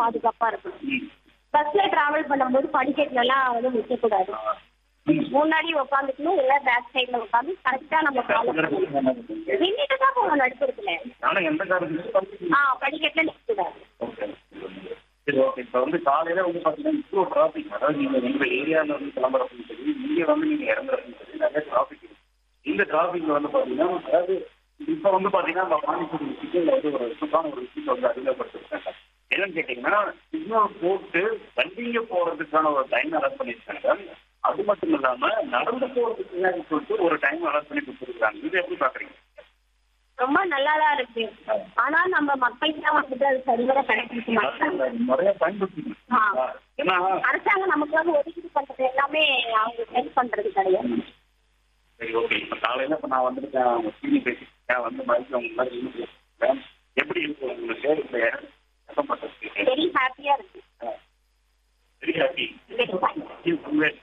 பாதுகாப்பா இருக்கணும் ம். பஸ்ல டிராவல் பண்ணும்போது படிக்கட்டுல எல்லாம் வந்து நிற்கக்கூடாது ம். முன்னாடி உட்காந்துக்கணும் இல்ல பேக் சைடுல உட்காந்து கரெக்டா நம்ம ஃபாலோ பண்ணணும் நின்றுட்டு தான் போகணும் நடுப்புறத்துல ஆனா எந்த காரணத்துக்கு ஆ படிக்கட்டுல நிற்கக்கூடாது ஓகே சரி ஓகே இப்போ வந்து காலையில வந்து பாத்தீங்கன்னா இவ்வளோ டிராஃபிக் அதாவது நீங்க உங்க ஏரியால வந்து கிளம்புறப்பவும் சரி இங்க வந்து நீங்க இறங்குறப்பவும் சரி நிறைய டிராஃபிக் இருக்கு இந்த டிராஃபிக்ல வந்து பாத்தீங்கன்னா அதாவது இப்போ வந்து பாத்தீங்கன்னா நம்ம பாண்டிச்சேரி சிட்டியில் வந்து ஒரு சூப்பரான ஒரு விஷயத்தை வந்து அறிமுகப்படுத்திருக்காங்க என்னன்னு கேட்டீங்கன்னா சிக்னல் போட்டு வண்டிங்க போறதுக்கான ஒரு டைம் அலாட் பண்ணியிருக்காங்க அது மட்டும் இல்லாம நடந்து போறதுக்கு முன்னாடி சொல்லிட்டு ஒரு டைம் அலாட் பண்ணி கொடுத்துருக்காங்க இது எப்படி பாக்குறீங்க ரொம்ப நல்லாதான் இருக்கு ஆனா நம்ம மக்களுக்கு தான் வந்துட்டு அது சரிவர கடைபிடிக்க மாட்டாங்க நிறைய பயன்படுத்திக்கணும் ஆ. ஏன்னா அரசாங்கம் நமக்காக ஒதுக்கீடு பண்றது எல்லாமே அவங்க ஹெல்ப் பண்றது கிடையாது சரி ஓகே இப்போ காலையில் இப்போ நான் வந்துட்டு அவங்க சீனி பேசிட்டேன் வந்து மறுபடியும் அவங்க மாதிரி இன்னும் பேசிட்டேன் எப்படி இருக்கு உங்களுக்கு இல்லை என்ன பண்ணுறது வெரி ஹாப்பியா இருக்கு very happy Very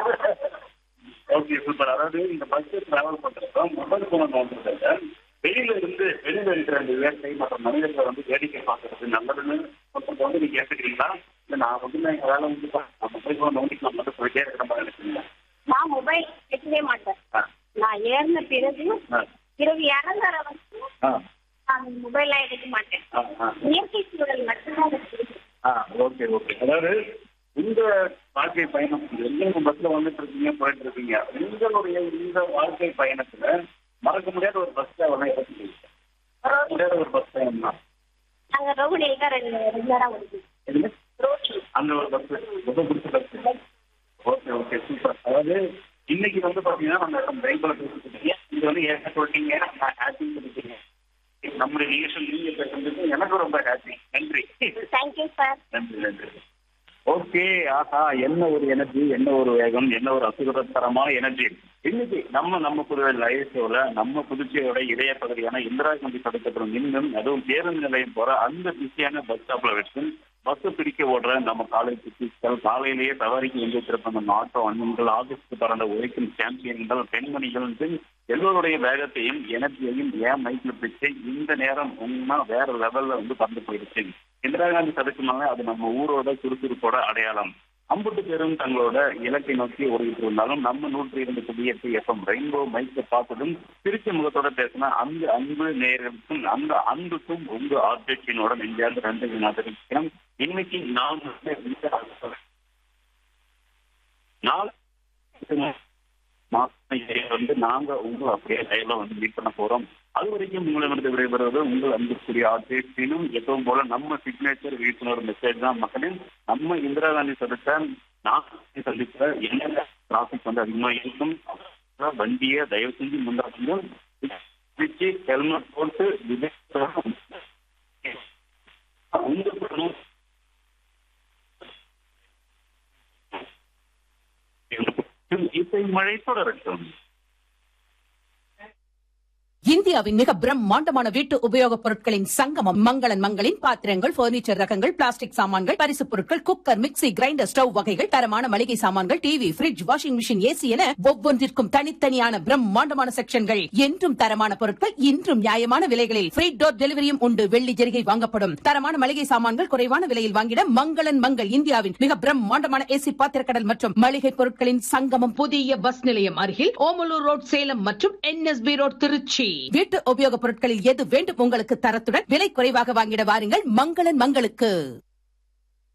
okay super அதாவது இந்த பஸ் டிராவல் பண்ணுறப்ப மொபைல் ஃபோன் நோண்டுறத வெளியில இருந்து வெளியில இருக்கிற அந்த இயற்கை மற்ற மனிதர்களை வந்து வேடிக்கை பார்க்கறது நல்லதுன்னு கொஞ்சம் வந்து நீங்க ஏற்றுக்கிறீங்களா இல்லை நான் வந்து நான் எங்கள் வேலை வந்து நான் மொபைல் ஃபோன் நோண்டிக்கலாம் மட்டும் போயிட்டே இருக்கிற மாதிரி நினைக்கிறீங்களா நான் மொபைல் எடுக்கவே மாட்டேன் ஆ நான் ஏறின பிறகு ஆ பிறகு இறங்குற வரைக்கும் ஆ நான் மொபைல்லாம் எடுக்க மாட்டேன் ஆ ஆ இயற்கை சூழல் மட்டும்தான் எனக்கு பிடிக்கும். ஆ ஓகே ஓகே அதாவது இந்த வாழ்க்கை பயணம் எங்க பஸ்ல வந்துட்டு இருக்கீங்க போயிட்டு இருக்கீங்க உங்களுடைய இந்த வாழ்க்கை பயணத்துல மறக்க முடியாத ஒரு பஸ் டிராவல் பத்தி மறக்க முடியாத ஒரு பஸ் பயணம் தான் நாங்க ரோகுடியில் தான் ரெகுலரா வருது எதுங்க? ரோடி அந்த ஒரு பஸ் ரொம்ப பிடிச்ச பஸ் ஓகே ஓகே சூப்பர் அதாவது இன்னைக்கு வந்து பாத்தீங்கன்னா நம்ம பிரைக்ல பேசிட்டு இருக்கீங்க இது வந்து ஏற்க சொல்லிட்டீங்க நான் ஹாப்பி சொல்லிட்டீங்க நம்முடைய நிகழ்ச்சி நீங்க பேசுறதுக்கு எனக்கு ரொம்ப ஹாப்பி நன்றி தேங்க்யூ சார் நன்றி நன்றி ஓகே ஆஹா என்ன ஒரு எனர்ஜி என்ன ஒரு வேகம் என்ன ஒரு அசுகரத்தரமான எனர்ஜி இன்னைக்கு நம்ம நம்ம புதுவை லைவ் ஷோல நம்ம புதுச்சேரியோட இதய பகுதியான இந்திரா காந்தி சதுக்கப்புறம் இன்னும் அதுவும் பேருந்து நிலையம் போற அந்த பிஸியான பஸ் ஸ்டாப்ல வச்சு பஸ் பிடிக்க ஓடுற நம்ம காலேஜ் சிட்டிஸ்கள் காலையிலேயே தவறிக்கு எந்திருக்கிற நம்ம ஆட்டோ அண்ணன்கள் ஆகஸ்ட் பறந்த உழைக்கும் சாம்பியன்கள் பெண்மணிகள் எல்லோருடைய வேகத்தையும் எனர்ஜியையும் ஏன் மைக்ல பிடிச்சு இந்த நேரம் உண்மை வேற லெவல்ல வந்து பறந்து போயிடுச்சு இந்திரா காந்தி சதுக்குனால அது நம்ம ஊரோட சுறுசுறுப்போட அடையாளம் அம்புட்டு பேரும் தங்களோட இலக்கை நோக்கி ஓடிட்டு இருந்தாலும் நம்ம நூற்றி இரண்டு குடியேற்று எஃப்எம் ரெயின்போ மைக்கை பார்த்ததும் திருச்சி முகத்தோட பேசின அந்த அன்பு நேர்களுக்கும் அந்த அன்புக்கும் உங்க ஆப்ஜெக்டினோட நெஞ்சார்ந்த ரெண்டு வினாதிருக்கிறோம் இன்னைக்கு நான் வந்து இந்த நாலு மாசம் வந்து நாங்க உங்களை அப்படியே லைவ்ல வந்து மீட் பண்ண போறோம் அது வரைக்கும் உங்களிடமிருந்து விடைபெறுவது உங்கள் அன்புக்குரிய ஆர்டிஸ்டினும் எப்பவும் போல நம்ம சிக்னேச்சர் விழிப்புணர்வு மெசேஜ் தான் மக்களின் நம்ம இந்திரா காந்தி சந்தித்த நான் சந்தித்த என்னென்ன டிராபிக் வந்து அதிகமா இருக்கும் வண்டியை தயவு செஞ்சு முன்னாடி பிடிச்சு ஹெல்மெட் போட்டு விவேகத்தோட உங்களுக்கு இசை மழை தொடரட்டும் இந்தியாவின் மிக பிரம்மாண்டமான வீட்டு உபயோகப் பொருட்களின் சங்கமம் மங்களன் மங்களின் பாத்திரங்கள் பர்னிச்சர் ரகங்கள் பிளாஸ்டிக் சாமான்கள் பரிசுப் பொருட்கள் குக்கர் மிக்ஸி கிரைண்டர் ஸ்டவ் வகைகள் தரமான மளிகை சாமான்கள் TV fridge washing machine AC என ஒவ்வொன்றிற்கும் தனித்தனியான பிரம்மாண்டமான செக்ஷன்கள் என்றும் தரமான பொருட்கள் இன்றும் நியாயமான விலைகளில் ஃப்ரீ டோர் டெலிவரியும் உண்டு வெள்ளி ஜெரிகை வாங்கப்படும் தரமான மளிகை சாமான்கள் குறைவான விலையில் வாங்கிட மங்களன் மங்கள் இந்தியாவின் மிக பிரம்மாண்டமான ஏசி பாத்திரக்கடல் மற்றும் மளிகை பொருட்களின் சங்கமம் புதிய பஸ் நிலையம் அருகில் ஓமலூர் ரோட் சேலம் மற்றும் என்எஸ்பி ரோட் திருச்சி வீட்டு உபயோகப் பொருட்களில் எது வேண்டும் உங்களுக்கு தரத்துடன் விலை குறைவாக வாங்கிட வாருங்கள் மங்களன் மங்களுக்கு